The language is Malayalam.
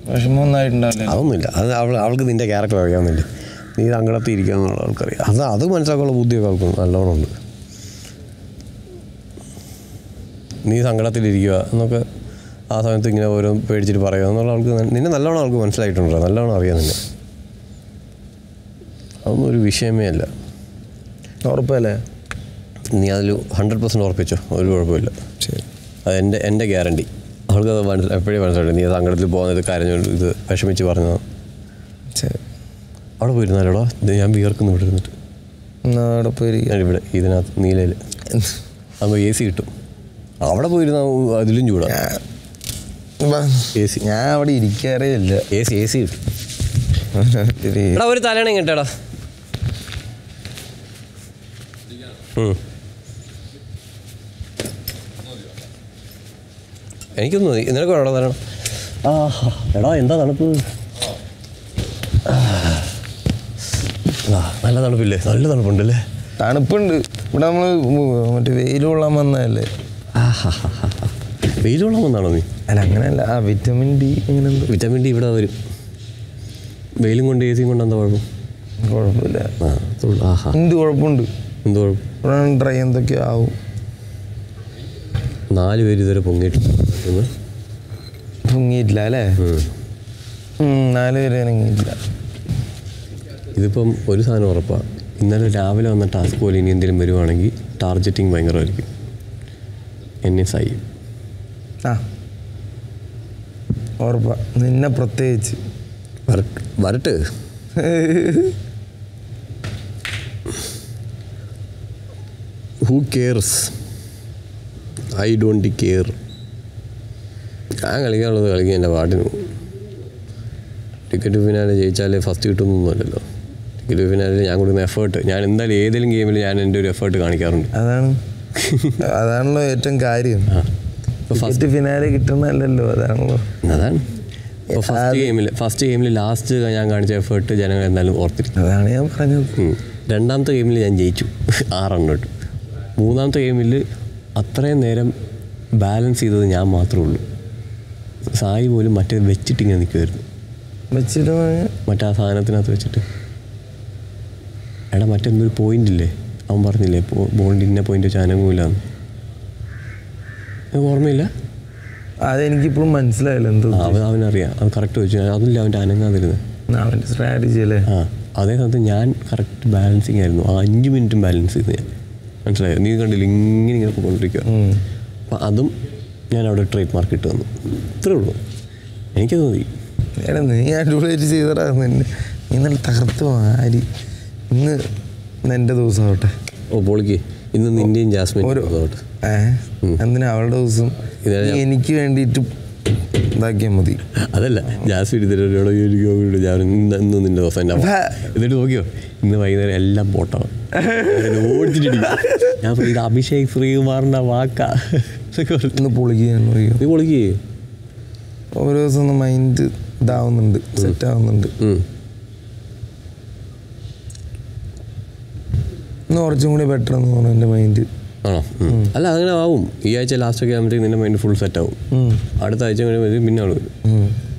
വിഷമമൊന്നും ആയിട്ടുണ്ടാവില്ല അതൊന്നുമില്ല അത് അവൾ അവൾക്ക് നിൻ്റെ ക്യാരക്ടർ അറിയാവുന്നില്ല നീ സങ്കടത്തിൽ ഇരിക്കുക എന്നുള്ള ആൾക്കറിയാം അത് അത് മനസ്സിലാക്കാനുള്ള ബുദ്ധിയൊക്കെ അവൾക്ക് നല്ലോണം ഉണ്ട് നീ സങ്കടത്തിലിരിക്കുക എന്നൊക്കെ ആ സമയത്ത് ഇങ്ങനെ ഓരോ പേടിച്ചിട്ട് പറയുക എന്നുള്ള ആൾക്ക് ന- നിന്നെ നല്ലോണം ആൾക്ക് മനസ്സിലായിട്ടുണ്ടോ നല്ലോണം അറിയാം നിന്നെ അതൊന്നും ഒരു വിഷയമേ അല്ല ഉറപ്പല്ലേ നീ അതിൽ ഹൺഡ്രഡ് പെർസെൻറ്റ് ഉറപ്പിച്ചോ ഒരു കുഴപ്പമില്ല ശരി അത് എൻ്റെ എൻ്റെ ഗ്യാരണ്ടി അവൾക്ക് അത് മനസ്സിലായി എപ്പോഴേ മനസ്സിലായി നീ സങ്കടത്തിൽ പോകുന്നത് കരഞ്ഞു ഇത് വിഷമിച്ച് പറഞ്ഞതാണ് ശരി അവിടെ പോയിരുന്നാലോടാ ഇത് ഞാൻ വിയർക്കുന്നു ഇവിടെ ഇരുന്നിട്ട് എന്നാ അവിടെ പോയി ഞാൻ ഇവിടെ ഇതിനകത്ത് നീലയിൽ അപ്പോൾ എ സി കിട്ടും അവിടെ പോയിരുന്ന അതിലും ചൂടാ എ സി ഞാൻ അവിടെ ഇരിക്കാറേ ഇല്ല എ സി എ സി കിട്ടും ശരി എടാ ഒരു തലേണ കിട്ടടാ എനിക്കൊന്നും മതി നിനക്ക് വേണോ തരണം ആ എടാ എന്താ തണുപ്പ് ആ, നല്ല തണുപ്പില്ലേ നല്ല തണുപ്പുണ്ടല്ലേ തണുപ്പുണ്ട് ഇവിടെ നമ്മൾ മറ്റേ വെയിൽ കൊള്ളാൻ വന്നതല്ലേ വെയിൽ കൊള്ളാൻ വന്നാണോ നീ അല്ല അങ്ങനെയല്ല ആ വിറ്റമിൻ ഡി അങ്ങനെ എന്തോ വിറ്റാമിൻ ഡി ഇവിടെ വരും വെയിലും കൊണ്ട് എ സിയും കൊണ്ട് എന്താ കുഴപ്പം കുഴപ്പമില്ല ആ അത്രേ ഉള്ളൂ. ആഹാ എന്ത് കുഴപ്പമുണ്ട് എന്ത് കുഴപ്പം ഇവിടെ ഡ്രൈ എന്തൊക്കെ ആവും നാല് പേര് ഇതുവരെ പൊങ്ങിയിട്ടുണ്ട് ഒന്ന്. പൊങ്ങിയിട്ടില്ല അല്ലേ ഉം. ഉം, നാല് പേര് ഇറങ്ങിയിട്ടില്ല ഇതിപ്പം ഒരു സാധനം ഉറപ്പാണ് ഇന്നലെ രാവിലെ വന്ന ടാസ്ക് പോലെ ഇനി എന്തെങ്കിലും വരുവാണെങ്കിൽ ടാർഗറ്റിങ് ഭയങ്കരമായിരിക്കും എൻ എസ് ഐ ആ ഉറപ്പാ നിന്നെ പ്രത്യേകിച്ച് വരട്ട് who cares I don't care ഞാൻ കളിക്കാനുള്ളത് കളിക്കാൻ എൻ്റെ പാട്ടിന് പോകും ടിക്കറ്റ് ഫിനാലെ ജയിച്ചാലേ ഫസ്റ്റ് കിട്ടുന്നൊന്നുമല്ലല്ലോ ടിക്കറ്റ് ഫിനാലെ ഞാൻ കൊടുക്കുന്ന എഫേർട്ട് ഞാൻ എന്തായാലും ഏതെങ്കിലും ഗെയിമിൽ ഞാൻ എൻ്റെ ഒരു എഫേർട്ട് കാണിക്കാറുണ്ട് അതാണ് അതാണല്ലോ ഏറ്റവും കാര്യം ആ ഇപ്പോൾ ഫസ്റ്റ് ഫസ്റ്റ് ഫിനാലെ കിട്ടുന്നതല്ലല്ലോ അതാണല്ലോ അതാണ് ഇപ്പോൾ ഫസ്റ്റ് ഗെയിമിൽ ഫസ്റ്റ് ഗെയിമിൽ ലാസ്റ്റ് ഞാൻ കാണിച്ച എഫേർട്ട് ജനങ്ങൾ എന്തായാലും ഓർത്തിരിക്കും അതാണ് ഞാൻ പറഞ്ഞത് ഉം. രണ്ടാമത്തെ ഗെയിമിൽ ഞാൻ ജയിച്ചു ആറെണ്ണം ഇട്ടു മൂന്നാമത്തെ ഗെയിമിൽ അത്രയും നേരം ബാലൻസ് ചെയ്തത് ഞാൻ മാത്രമേ ഉള്ളൂ സായി പോലും മറ്റേ വെച്ചിട്ട് ഇങ്ങനെ നിൽക്കുമായിരുന്നു വെച്ചിട്ട് പറഞ്ഞാ മറ്റേ ആ സാധനത്തിനകത്ത് വെച്ചിട്ട് എടാ മറ്റെന്തൊരു പോയിന്റ് ഇല്ലേ അവൻ പറഞ്ഞില്ലേ ബോളിൻ്റെ ഇന്ന പോയിന്റ് വെച്ച് അനങ്ങൂലെന്ന് നിനക്ക് ഓർമ്മയില്ല അതെനിക്കിപ്പോഴും മനസ്സിലായില്ല എന്തോ ആ, അവൻ അവനറിയാം അത് കറക്റ്റ് വെച്ചു അതില്ല അവൻ്റെ അനങ്ങാതിരുന്നത് അവൻ്റെ സ്ട്രാറ്റജി അല്ലേ ആ അതേ സമയത്ത് ഞാൻ കറക്റ്റ് ബാലൻസിങ് ആയിരുന്നു ആ അഞ്ച് മിനിറ്റും ബാലൻസ് ചെയ്ത് ഞാൻ മനസ്സിലായോ നീ കണ്ടില്ല ഇങ്ങനെ ഇങ്ങനെ പോയിക്കൊണ്ടിരിക്കുക ഉം. അപ്പം അതും ഞാൻ അവിടെ ട്രേഡ് മാർക്ക് ഇട്ട് തന്നു ഇത്രേ ഉള്ളൂ എനിക്കത് മതി എടാ നീ അടിപൊളിയായിട്ട് ചെയ്തടാ നിന്നെ നീ നല്ല തകർത്ത് ആരി ഇന്ന് ഇന്ന് എൻ്റെ ദിവസമാവട്ടെ ഓ പൊളിക്ക് ഇന്ന് നിൻ്റെയും ജാസ്മിൻ ഒരു- അതോട്ട് ഏ എന്തിനാ അവളുടെ ദിവസം ഇതാ നീ ഞാൻ- എനിക്ക് വേണ്ടിയിട്ട് ഇതാക്കിയാൽ മതി അതല്ല ജാസ്മിൻ ഇതിനോട് ചോദിക്കും ഞാൻ ഇന്ന് ഇന്ന് നിൻ്റെ ദിവസം എൻ്റെ ഭ. എന്നിട്ട് നോക്കിയോ ഇന്ന് വൈകുന്നേരം എല്ലാം പോട്ടാണ് ഓടിച്ചിട്ടിരിക്കും ഞാൻ പറയും, ഇത് അഭിഷേക് ശ്രീകുമാറിൻ്റെ വാക്കാ എന്നൊക്കെ പറഞ്ഞു. ഇന്ന് പൊളിക്കുകയാണ് പറയോ നീ പൊളിക്കേ ഓരോ ദിവസം ഒന്ന് മൈൻഡ് ഇതാവുന്നുണ്ട് സെറ്റ് ആവുന്നുണ്ട് ഇന്ന് കുറച്ചും കൂടി ബെറ്റർ എന്ന് തോന്നുന്നു എൻ്റെ മൈൻഡ് ആണോ ഉം. അല്ല അങ്ങനെ ആവും ഈ ആഴ്ച ലാസ്റ്റ് ഒക്കെ ആകുമ്പോഴത്തേക്ക് നിന്റെ മൈൻഡ് ഫുൾ സെറ്റ് ആവും അടുത്ത ആഴ്ച കഴിയുമ്പോൾ പിന്നെ ആൾ വരും